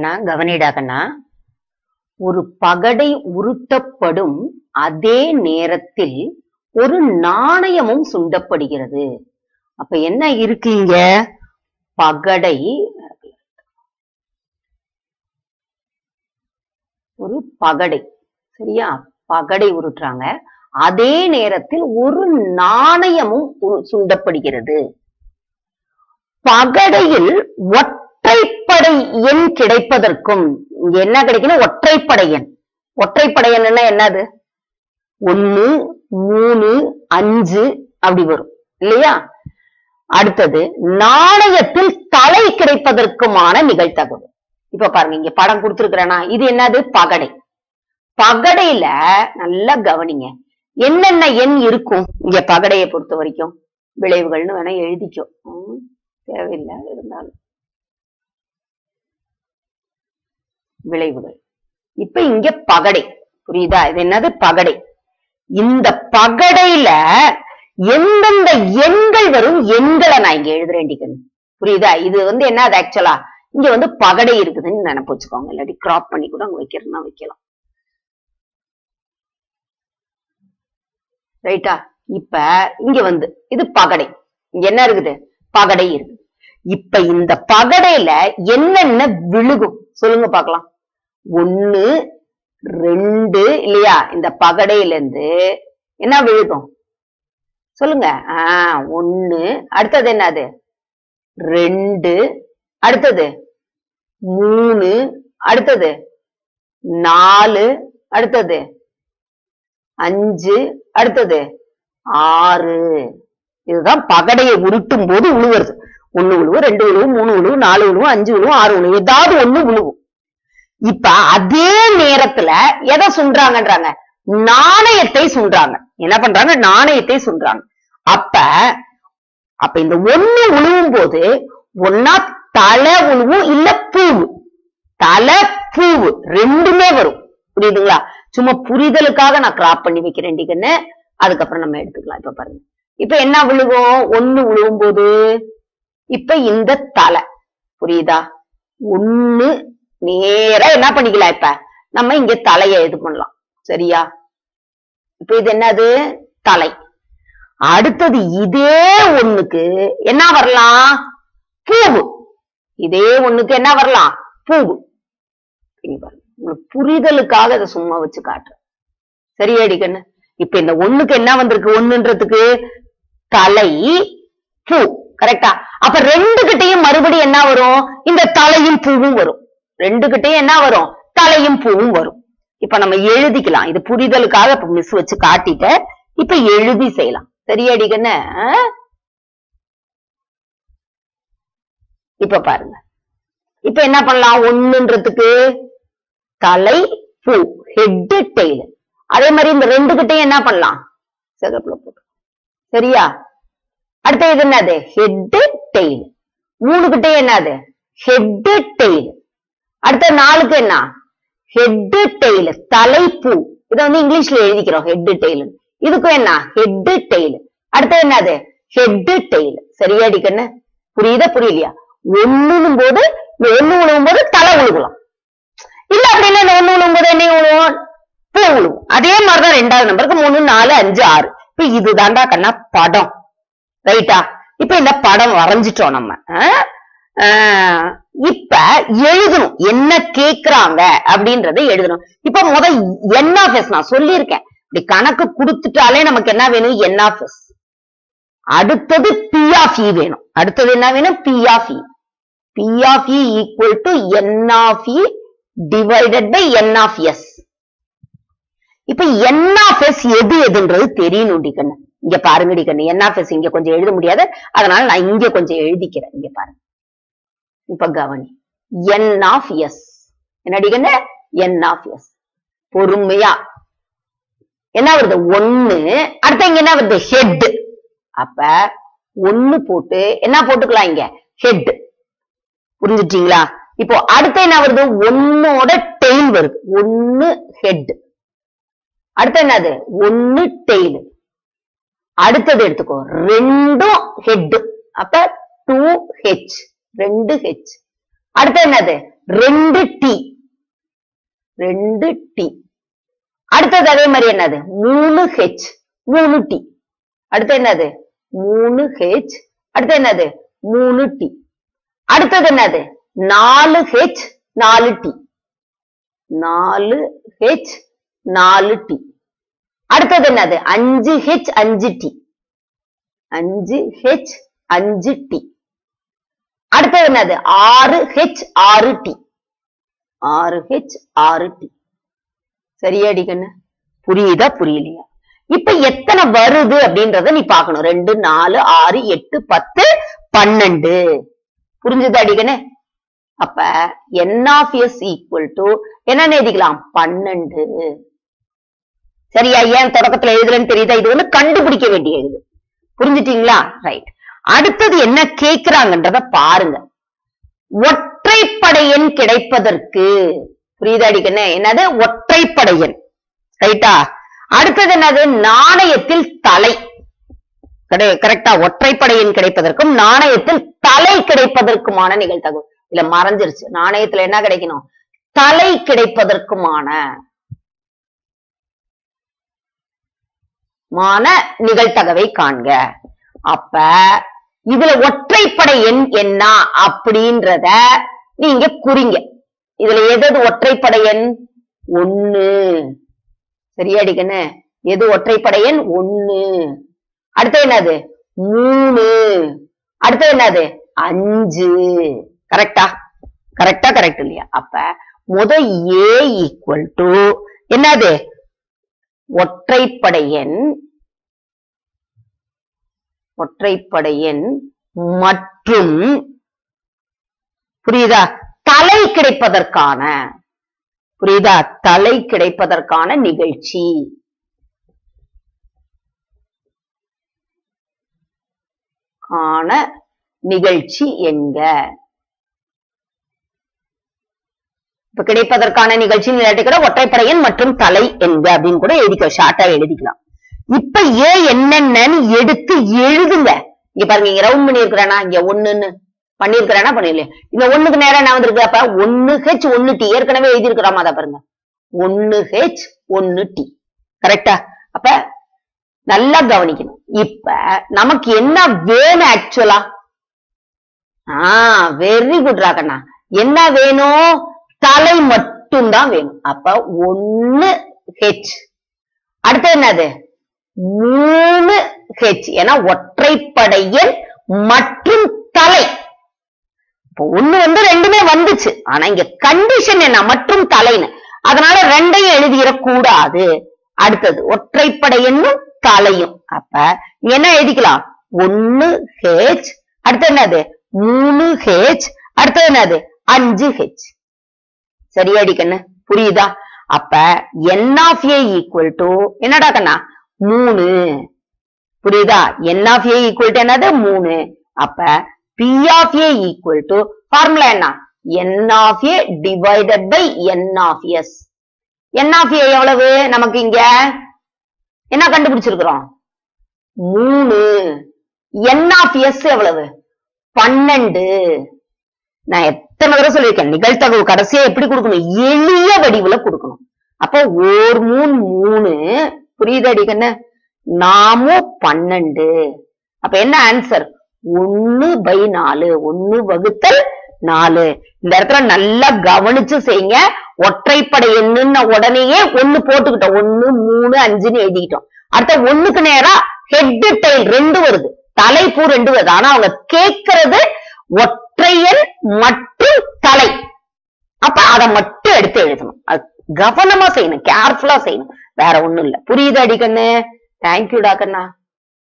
கண்ணா கவனிடா கண்ணா ஒரு பகடை உருட்டப்படும் அதே நேரத்தில் ஒரு நாணயமும் சுண்டப்படுகிறது அப்ப என்ன இருக்கு இங்க பகடை ஒரு பகடை சரியா பகடை உருட்டுறாங்க அதே நேரத்தில் ஒரு நாணயமும் உரு- சுண்டப்படுகிறது பகடையில் ஒற்றைப்படை எண் கிடைப்பதற்கும் இங்க என்ன கிடைக்கணும் ஒற்றைப்படை எண் ஒற்றைப்படை எண்ணுன்னா என்னது ஒன்னு மூணு அஞ்சு அப்படி வரும் இல்லையா அடுத்தது நாணயத்தில் தலை கிடைப்பதற்குமான நிகழ்த்தகவு இப்ப பாருங்க இங்க படம் கொடுத்திருக்கிறேனா இது என்னது பகடை பகடையில நல்லா கவனிங்க என்னென்ன எண் இருக்கும் இங்க பகடையை பொறுத்த வரைக்கும் விளைவுகள்னு வேணா எழுதிக்கோ ம், தேவையில்லை இருந்தாலும் விளைவுகள் இப்ப இங்க பகடை புரியுதா இது என்னது பகடை இந்த பகடையில எந்தெந்த எண்கள் வரும் எண்களை நான் இங்க எழுதுறேன் புரியுதா இது வந்து என்ன ஆக்சுவலா இங்க வந்து பகடை இருக்குதுன்னு நினைப்பு வச்சுக்கோங்க இல்லாட்டி கிராப் பண்ணி கூட அங்க வைக்கிறதுனா வைக்கலாம் ரைட்டா இப்ப இங்க வந்து இது பகடை இங்க என்ன இருக்குது பகடை இருக்கு இப்ப இந்த பகடையில என்னென்ன விழுகும் சொல்லுங்க பார்க்கலாம் ஒண்ணு ரெண்டு இல்லையா இந்த பகடையில இருந்து என்ன விழுகும் சொல்லுங்க ஆஹ் ஒண்ணு அடுத்தது என்னது ரெண்டு அடுத்தது மூணு அடுத்தது நாலு அடுத்தது அஞ்சு அடுத்தது ஆறு இதுதான் பகடையை உருட்டும் போது உழுவுறது ஒண்ணு உழுவு ரெண்டு உழுவு மூணு உழுவு நாலு உழுவு அஞ்சு உழுவு ஆறு உழுவு ஏதாவது ஒண்ணு உழுவும் இப்ப அதே நேரத்துல எதை சுன்றாங்கன்றாங்க நாணயத்தை சுன்றாங்க என்ன பண்றாங்க நாணயத்தை சுன்றாங்க அப்ப அப்ப இந்த ஒண்ணு உழுவும் போது ஒன்னா தலை உழுவும் இல்ல பூவு தலை பூவு ரெண்டுமே வரும் புரியுதுங்களா சும்மா புரிதலுக்காக நான் கிராப் பண்ணி வைக்கிறேன் டிகன்னு அதுக்கப்புறம் நம்ம எடுத்துக்கலாம் இப்ப பாருங்க இப்ப என்ன விழுகும் ஒண்ணு விழுவும் போது இப்ப இந்த தலை புரியுதா ஒண்ணு நேரா என்ன பண்ணிக்கலாம் இப்ப நம்ம இங்க தலைய இது பண்ணலாம் சரியா இப்ப இது என்னது தலை அடுத்தது இதே ஒண்ணுக்கு என்ன வரலாம் பூவு இதே ஒண்ணுக்கு என்ன வரலாம் பூவு இங்க பாருங்க உங்களுக்கு புரிதலுக்காக இதை சும்மா வச்சு காட்டுறேன் சரியாடி கண்ணு இப்ப இந்த ஒண்ணுக்கு என்ன வந்திருக்கு ஒண்ணுன்றதுக்கு தலை பூ கரெக்டா அப்ப ரெண்டு கிட்டையும் மறுபடியும் என்ன வரும் இந்த தலையும் பூவும் வரும் ரெண்டு கிட்டையும் என்ன வரும் தலையும் பூவும் வரும் இப்ப நம்ம எழுதிக்கலாம் இது புரிதலுக்காக இப்ப மிஸ் வச்சு காட்டிட்டேன் இப்ப எழுதி செய்யலாம் சரியாடி கண்ணு ஆ? இப்ப பாருங்க இப்ப என்ன பண்ணலாம் ஒண்ணுன்றதுக்கு தலை பூ ஹெட் டெய்ல் அதே மாதிரி இந்த ரெண்டு கிட்டையும் என்ன பண்ணலாம் சிகப்புல போட்டு சரியா அடுத்து இது என்னது ஹெட் டெய்ல் மூணு கிட்டையும் என்னது ஹெட் டெய்ல் அடுத்த நாலுக்கு என்ன ஹெட் டெய்ல் தலைப்பூ இதை வந்து இங்கிலீஷ்ல எழுதிக்கிறோம் ஹெட் டெய்ல் இதுக்கும் என்ன ஹெட் டெய்ல் அடுத்து என்னது ஹெட் டெய்ல் சரியாடி கண்ணு புரியுதா புரியலையா ஒண்ணுனும் போது இந்த ஒண்ணு விழுவும் போது தலை விழுகலாம் இல்ல அப்படின்னா இந்த ஒண்ணு விழுவும் போது என்ன விழுவும் பூ விழுவும் அதே மாதிரிதான் ரெண்டாவது நம்பருக்கு மூணு நாலு அஞ்சு ஆறு இப்ப இதுதான்டா கண்ணா படம் ரைட்டா இப்ப இந்த படம் வரைஞ்சிட்டோம் நம்ம ஆ? ஆ, இப்ப எழுதணும் என்ன கேக்குறாங்க அப்படின்றத எழுதணும் இப்ப முத என் ஆஃப் எஸ் நான் சொல்லியிருக்கேன் இப்படி கணக்கு கொடுத்துட்டாலே நமக்கு என்ன வேணும் என் ஆஃப் எஸ் அடுத்தது பி ஆஃப் இ வேணும் அடுத்தது என்ன வேணும் P of E P of E equal to N of E divided by N of S இப்ப என் ஆஃப் எஸ் எது எதுன்றது தெரியணும் டிகண்ணு இங்க பாருங்க டிகண்ணு என் ஆஃப் எஸ் இங்க கொஞ்சம் எழுத முடியாது அதனால நான் இங்க கொஞ்சம் எழுதிக்கிறேன் இங்க பாருங்க இப்ப கவனி என் ஆஃப் எஸ் என்ன டிகண்ணு என் ஆஃப் எஸ் பொறுமையா என்ன வருது ஒண்ணு அடுத்து இங்க என்ன வருது ஹெட் அப்ப ஒண்ணு போட்டு என்ன போட்டுக்கலாம் இங்க ஹெட் புரிஞ்சுட்டீங்களா இப்போ அடுத்து என்ன வருது ஒன்னோட டெய்ல் வருது ஒன்னு ஹெட் அடுத்து என்னது ஒன்னு டெய்ல் அடுத்தது எடுத்துக்கோ ரெண்டும் ஹெட் அப்ப டூ ஹெச் ரெண்டு ஹெச் அடுத்து என்னது ரெண்டு டி ரெண்டு டி அடுத்தது அதே மாதிரி என்னது மூணு ஹெச் மூணு டி அடுத்து என்னது மூணு ஹெச் அடுத்து என்னது மூணு டி அடுத்தது என்னது நாலு ஹெச் நாலு டி நாலு ஹெச் நாலு டி அடுத்தது என்னது அஞ்சு ஹெச் அஞ்சு டி அஞ்சு ஹெச் அஞ்சு டி அடுத்தது என்னது ஆறு ஹெச் ஆறு டி ஆறு ஹெச் ஆறு டி சரியாடி கண்ணு புரியுதா புரியலையா இப்ப எத்தனை வருது அப்படின்றத நீ பார்க்கணும் ரெண்டு நாலு ஆறு எட்டு பத்து பன்னெண்டு புரிஞ்சுதா அடிக்கண்ணே அப்ப N of S equal to என்ன எழுதிக்கலாம் பன்னெண்டு சரியா ஏன் தொடக்கத்துல எழுதுலன்னு தெரியுதா இது வந்து கண்டுபிடிக்க வேண்டிய இது புரிஞ்சுட்டீங்களா ரைட் அடுத்தது என்ன கேக்குறாங்கன்றத பாருங்க ஒற்றைப்படை எண் கிடைப்பதற்கு புரியுதா அடிக்கண்ணே என்னது ஒற்றைப்படை எண் ரைட்டா அடுத்தது என்னது நாணயத்தில் தலை கரெக்டா ஒற்றைப்படை எண் கிடைப்பதற்கும் நாணயத்தில் தலை கிடைப்பதற்குமான நிகழ்தகவு இல்ல மறைஞ்சிருச்சு நாணயத்துல என்ன கிடைக்கணும் தலை கிடைப்பதற்குமான மான நிகழ்தகவை காண்க அப்ப இதுல ஒற்றைப்படை எண் என்ன அப்படின்றத நீங்க குறிங்க இதுல எது எது ஒற்றைப்படை எண் ஒண்ணு சரியாடிக்கண்ணு எது ஒற்றைப்படை எண் ஒண்ணு அடுத்து என்னது மூணு அடுத்து என்னது அஞ்சு கரெக்டா கரெக்டா கரெக்ட் இல்லையா அப்ப முத ஏ ஈக்குவல் டு என்னது ஒற்றைப்படை எண் ஒற்றைப்படை எண் மற்றும் புரியுதா தலை கிடைப்பதற்கான புரியுதா தலை கிடைப்பதற்கான நிகழ்ச்சி காண நிகழ்ச்சி என்க இப்ப கிடைப்பதற்கான நிகழ்ச்சி இல்லாட்டி கூட ஒற்றைப்படையன் மற்றும் தலை என்க அப்படின்னு கூட எழுதிக்க ஷார்ட்டா எழுதிக்கலாம் இப்ப ஏன் என்னென்னு எடுத்து எழுதுங்க இங்க பாருங்க இங்க ரவுண்ட் பண்ணி இருக்கிறேனா இங்க ஒண்ணுன்னு பண்ணிருக்கிறேனா பண்ணல இந்த ஒண்ணுக்கு நேரம் என்ன வந்திருக்கு அப்ப ஒன்னு ஹெச் ஒன்னு டி ஏற்கனவே எழுதியிருக்கிறோமா அதை பாருங்க ஒன்னு ஹெச் ஒன்னு டி கரெக்டா அப்ப நல்லா கவனிக்கணும் இப்ப நமக்கு என்ன வேணும் ஆக்சுவலா ஆஹ் வெரி குட் ராகண்ணா என்ன வேணும் தலை மட்டும்தான் வேணும் அப்ப ஒன்னு ஹெச் அடுத்து என்னது மூணு ஹெச் ஏன்னா ஒற்றைப்படையன் மற்றும் தலை இப்ப ஒண்ணு வந்து ரெண்டுமே வந்துச்சு ஆனா இங்க கண்டிஷன் என்ன மற்றும் தலைன்னு அதனால ரெண்டையும் எழுதிடக்கூடாது அடுத்தது ஒற்றைப்படையன்னும் தலையும் அப்ப இங்க என்ன எழுதிக்கலாம் ஒன்னு ஹெச் அடுத்து என்னது மூணு ஹெச் அடுத்தது என்னது அஞ்சு ஹெச் சரியாடி கண்ணு புரியுதா அப்ப N of A equal to என்னடா கண்ணா மூணு புரியுதா N of A equal to என்னது மூணு அப்ப P of A equal to formula என்ன N of A divided by N of S N of A எவ்வளவு நமக்கு இங்க என்ன கண்டுபிடிச்சிருக்கிறோம் மூணு என் ஆஃப் எஸ் எவ்வளவு பன்னெண்டு நான் எத்தனை தடவை சொல்லியிருக்கேன் நிகழ்த்தகவு கடைசியா எப்படி கொடுக்கணும் எளிய வடிவுல கொடுக்கணும் அப்போ ஓர் மூணு மூணு புரியுதாடி கண்ணு நாமும் பன்னெண்டு அப்ப என்ன ஆன்சர் ஒன்னு பை நாலு ஒன்னு வகுத்தல் நாலு இந்த இடத்துல நல்லா கவனிச்சு செய்யுங்க ஒற்றைப்படை எண்ணுன்ன உடனேயே ஒண்ணு போட்டுக்கிட்டோம் ஒண்ணு மூணு அஞ்சுன்னு எழுதிக்கிட்டோம் அடுத்த ஒண்ணுக்கு நேரா ஹெட் டைல் ரெண்டு வருது தலைப்பூ ரெண்டு வருது ஆனா அவங்க கேட்கறது ஒற்றையன் மற்றும் தலை அப்ப அதை மட்டும் எடுத்து எழுதணும் அது கவனமா செய்யணும் கேர்ஃபுல்லா செய்யணும் வேற ஒண்ணும் இல்ல புரியுது அடிக்கண்ணு தேங்க்யூடா கண்ணா